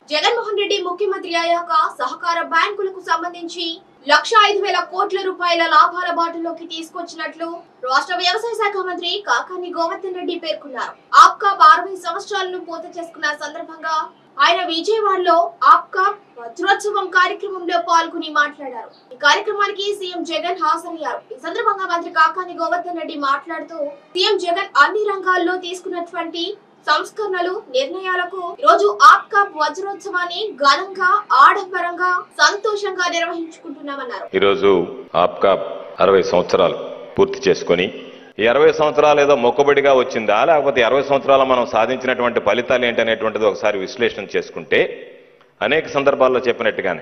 జగన్మోహన్ రెడ్డి ముఖ్యమంత్రి అయ్యాక సహకార బ్యాంకులకు సంబంధించి లక్ష ఐదు వేల కోట్ల రూపాయల లాభాల బాటలోకి తీసుకొచ్చినట్లు రాష్ట్ర వ్యవసాయ శాఖ మంత్రి కాకాని గోవర్ధన్ రెడ్డి పేర్కొన్నారు ఆప్కా అరవై సంవత్సరాలను పూర్తి చేసుకున్న సందర్భంగా ఆయన విజయవాడలో ఆప్కా వజ్రోత్సవం కార్యక్రమంలో పాల్గొని మాట్లాడారు ఈ కార్యక్రమానికి సీఎం జగన్ హాజరయ్యారు ఈ సందర్భంగా మంత్రి కాకాని గోవర్ధన్ రెడ్డి మాట్లాడుతూ సీఎం జగన్ అన్ని రంగాల్లో తీసుకున్నటువంటి సంస్కరణలు నిర్ణయాలకు ఈ రోజు ఆప్కా వజ్రోత్సవాన్ని ఘనంగా ఆడంబరంగా సంతోషంగా నిర్వహించుకుంటున్నామన్నారు ఈరోజు ఆప్కా అరవై సంవత్సరాలు పూర్తి చేసుకొని ఈ అరవై సంవత్సరాలు ఏదో మొక్కబడిగా వచ్చిందా లేకపోతే అరవై సంవత్సరాలు మనం సాధించినటువంటి ఫలితాలు ఏంటనేటువంటిది ఒకసారి విశ్లేషణ చేసుకుంటే అనేక సందర్భాల్లో చెప్పినట్టుగానే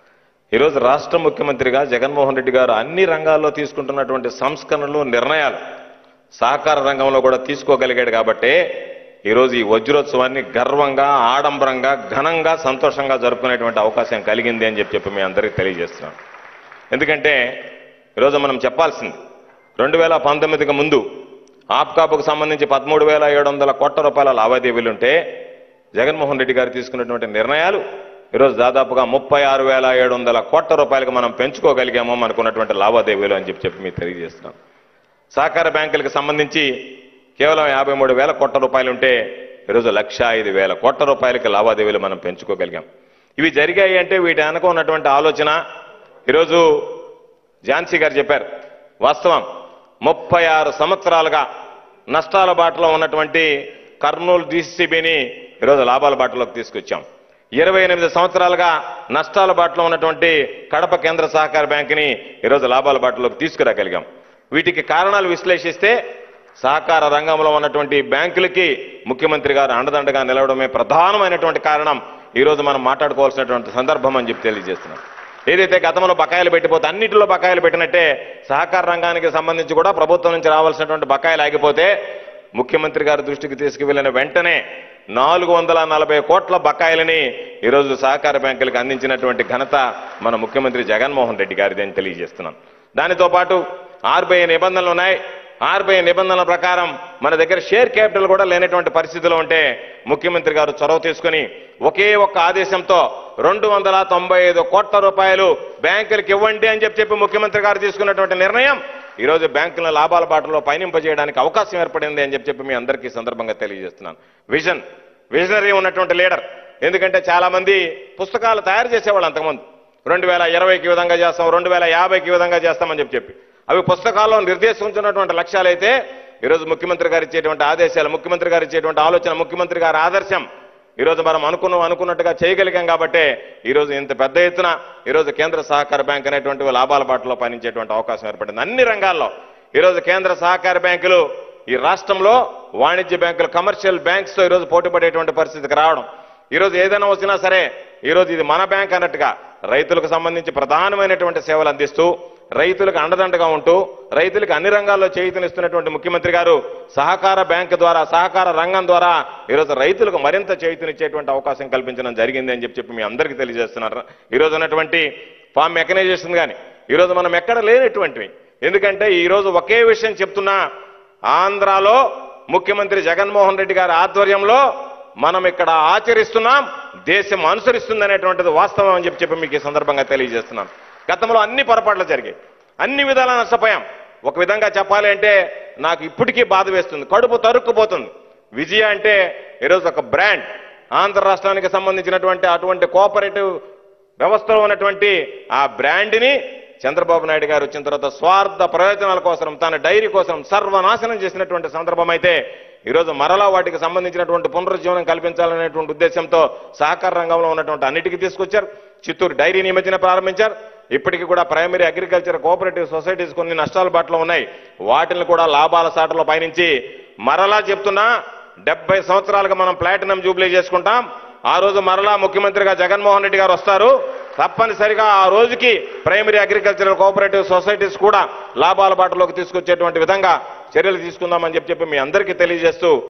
ఈరోజు రాష్ట్ర ముఖ్యమంత్రిగా జగన్మోహన్ రెడ్డి గారు అన్ని రంగాల్లో తీసుకుంటున్నటువంటి సంస్కరణలు నిర్ణయాలు సహకార రంగంలో కూడా తీసుకోగలిగాడు కాబట్టే ఈరోజు ఈ వజ్రోత్సవాన్ని గర్వంగా ఆడంబరంగా ఘనంగా సంతోషంగా జరుపుకునేటువంటి అవకాశం కలిగింది అని చెప్పి చెప్పి మీ అందరికీ తెలియజేస్తున్నాను ఎందుకంటే ఈరోజు మనం చెప్పాల్సింది రెండు వేల పంతొమ్మిదికి ముందు ఆప్కాపుకు సంబంధించి పదమూడు వేల ఏడు వందల కోట్ల రూపాయల లావాదేవీలుంటే జగన్మోహన్ రెడ్డి గారు తీసుకున్నటువంటి నిర్ణయాలు ఈరోజు దాదాపుగా ముప్పై ఆరు వేల ఏడు వందల కోట్ల రూపాయలకు మనం పెంచుకోగలిగామో మనకున్నటువంటి లావాదేవీలు అని చెప్పి చెప్పి మీకు తెలియజేస్తున్నాం సహకార బ్యాంకులకు సంబంధించి కేవలం యాభై మూడు వేల కోట్ల రూపాయలు ఉంటే ఈరోజు లక్ష ఐదు వేల కోట్ల రూపాయలకి లావాదేవీలు మనం పెంచుకోగలిగాం ఇవి జరిగాయి అంటే వీటి వెనక ఉన్నటువంటి ఆలోచన ఈరోజు ఝాన్సీ గారు చెప్పారు వాస్తవం ముప్పై ఆరు సంవత్సరాలుగా నష్టాల బాటలో ఉన్నటువంటి కర్నూలు డిసిబిని ఈరోజు లాభాల బాటలోకి తీసుకొచ్చాం ఇరవై ఎనిమిది సంవత్సరాలుగా నష్టాల బాటలో ఉన్నటువంటి కడప కేంద్ర సహకార బ్యాంకుని ఈరోజు లాభాల బాటలోకి తీసుకురాగలిగాం వీటికి కారణాలు విశ్లేషిస్తే సహకార రంగంలో ఉన్నటువంటి బ్యాంకులకి ముఖ్యమంత్రి గారు అండదండగా నిలవడమే ప్రధానమైనటువంటి కారణం ఈరోజు మనం మాట్లాడుకోవాల్సినటువంటి సందర్భం అని చెప్పి తెలియజేస్తున్నాం ఏదైతే గతంలో బకాయిలు పెట్టిపోతే అన్నిటిలో బకాయిలు పెట్టినట్టే సహకార రంగానికి సంబంధించి కూడా ప్రభుత్వం నుంచి రావాల్సినటువంటి బకాయిలు ఆగిపోతే ముఖ్యమంత్రి గారి దృష్టికి తీసుకువెళ్లిన వెంటనే నాలుగు వందల నలభై కోట్ల బకాయిలని ఈరోజు సహకార బ్యాంకులకు అందించినటువంటి ఘనత మన ముఖ్యమంత్రి జగన్మోహన్ రెడ్డి గారిది అని తెలియజేస్తున్నాం దానితో పాటు ఆర్బీఐ నిబంధనలు ఉన్నాయి ఆర్బీఐ నిబంధనల ప్రకారం మన దగ్గర షేర్ క్యాపిటల్ కూడా లేనటువంటి పరిస్థితిలో ఉంటే ముఖ్యమంత్రి గారు చొరవ తీసుకుని ఒకే ఒక్క ఆదేశంతో రెండు వందల తొంభై ఐదు కోట్ల రూపాయలు బ్యాంకులకు ఇవ్వండి అని చెప్పి చెప్పి ముఖ్యమంత్రి గారు తీసుకున్నటువంటి నిర్ణయం ఈ రోజు బ్యాంకుల లాభాల బాటలో పయనింపజేయడానికి అవకాశం ఏర్పడింది అని చెప్పి చెప్పి మీ అందరికీ ఈ సందర్భంగా తెలియజేస్తున్నాను విజన్ విజనరీ ఉన్నటువంటి లీడర్ ఎందుకంటే చాలా మంది పుస్తకాలు తయారు చేసేవాళ్ళు అంతకుముందు రెండు వేల ఇరవైకి ఈ విధంగా చేస్తాం రెండు వేల యాభైకి ఈ విధంగా చేస్తామని చెప్పి చెప్పి అవి పుస్తకాల్లో నిర్దేశించినటువంటి లక్ష్యాలైతే ఈరోజు ముఖ్యమంత్రి గారు ఇచ్చేటువంటి ఆదేశాలు ముఖ్యమంత్రి గారు ఇచ్చేటువంటి ఆలోచన ముఖ్యమంత్రి గారి ఆదర్శం ఈరోజు మనం అనుకున్నాం అనుకున్నట్టుగా చేయగలిగాం కాబట్టే ఈరోజు ఇంత పెద్ద ఎత్తున ఈరోజు కేంద్ర సహకార బ్యాంక్ అనేటువంటి లాభాల బాటలో పయనించేటువంటి అవకాశం ఏర్పడింది అన్ని రంగాల్లో ఈరోజు కేంద్ర సహకార బ్యాంకులు ఈ రాష్ట్రంలో వాణిజ్య బ్యాంకులు కమర్షియల్ బ్యాంక్స్ తో ఈరోజు పోటీ పడేటువంటి పరిస్థితికి రావడం ఈరోజు ఏదైనా వచ్చినా సరే ఈరోజు ఇది మన బ్యాంక్ అన్నట్టుగా రైతులకు సంబంధించి ప్రధానమైనటువంటి సేవలు అందిస్తూ రైతులకు అండదండగా ఉంటూ రైతులకు అన్ని రంగాల్లో చేయుతనిస్తున్నటువంటి ముఖ్యమంత్రి గారు సహకార బ్యాంక్ ద్వారా సహకార రంగం ద్వారా ఈరోజు రైతులకు మరింత చేయుతనిచ్చేటువంటి అవకాశం కల్పించడం జరిగింది అని చెప్పి చెప్పి మీ అందరికీ తెలియజేస్తున్నారు ఈరోజు ఉన్నటువంటి ఫామ్ మెకనైజేషన్ కానీ ఈరోజు మనం ఎక్కడ లేనటువంటివి ఎందుకంటే ఈరోజు ఒకే విషయం చెప్తున్నా ఆంధ్రాలో ముఖ్యమంత్రి జగన్మోహన్ రెడ్డి గారి ఆధ్వర్యంలో మనం ఇక్కడ ఆచరిస్తున్నాం దేశం అనుసరిస్తుంది అనేటువంటిది వాస్తవం అని చెప్పి చెప్పి మీకు ఈ సందర్భంగా తెలియజేస్తున్నాను గతంలో అన్ని పొరపాట్లు జరిగాయి అన్ని విధాలా నష్టపోయాం ఒక విధంగా చెప్పాలి అంటే నాకు ఇప్పటికీ బాధ వేస్తుంది కడుపు తరుక్కుపోతుంది విజయ అంటే ఈరోజు ఒక బ్రాండ్ ఆంధ్ర రాష్ట్రానికి సంబంధించినటువంటి అటువంటి కోఆపరేటివ్ వ్యవస్థలో ఉన్నటువంటి ఆ బ్రాండ్ని చంద్రబాబు నాయుడు గారు వచ్చిన తర్వాత స్వార్థ ప్రయోజనాల కోసం తన డైరీ కోసం సర్వనాశనం చేసినటువంటి సందర్భం అయితే ఈరోజు మరలా వాటికి సంబంధించినటువంటి పునరుజ్జీవనం కల్పించాలనేటువంటి ఉద్దేశంతో సహకార రంగంలో ఉన్నటువంటి అన్నిటికీ తీసుకొచ్చారు చిత్తూరు డైరీని ఈ మధ్యన ప్రారంభించారు ఇప్పటికీ కూడా ప్రైమరీ అగ్రికల్చర్ కోఆపరేటివ్ సొసైటీస్ కొన్ని నష్టాల బాటలో ఉన్నాయి వాటిని కూడా లాభాల సాటలో పయనించి మరలా చెప్తున్నా డెబ్బై సంవత్సరాలుగా మనం ప్లాటినం జూబ్లీ చేసుకుంటాం ఆ రోజు మరలా ముఖ్యమంత్రిగా జగన్మోహన్ రెడ్డి గారు వస్తారు తప్పనిసరిగా ఆ రోజుకి ప్రైమరీ అగ్రికల్చరల్ కోఆపరేటివ్ సొసైటీస్ కూడా లాభాల బాటలోకి తీసుకొచ్చేటువంటి విధంగా చర్యలు తీసుకుందామని చెప్పి చెప్పి మీ అందరికీ తెలియజేస్తూ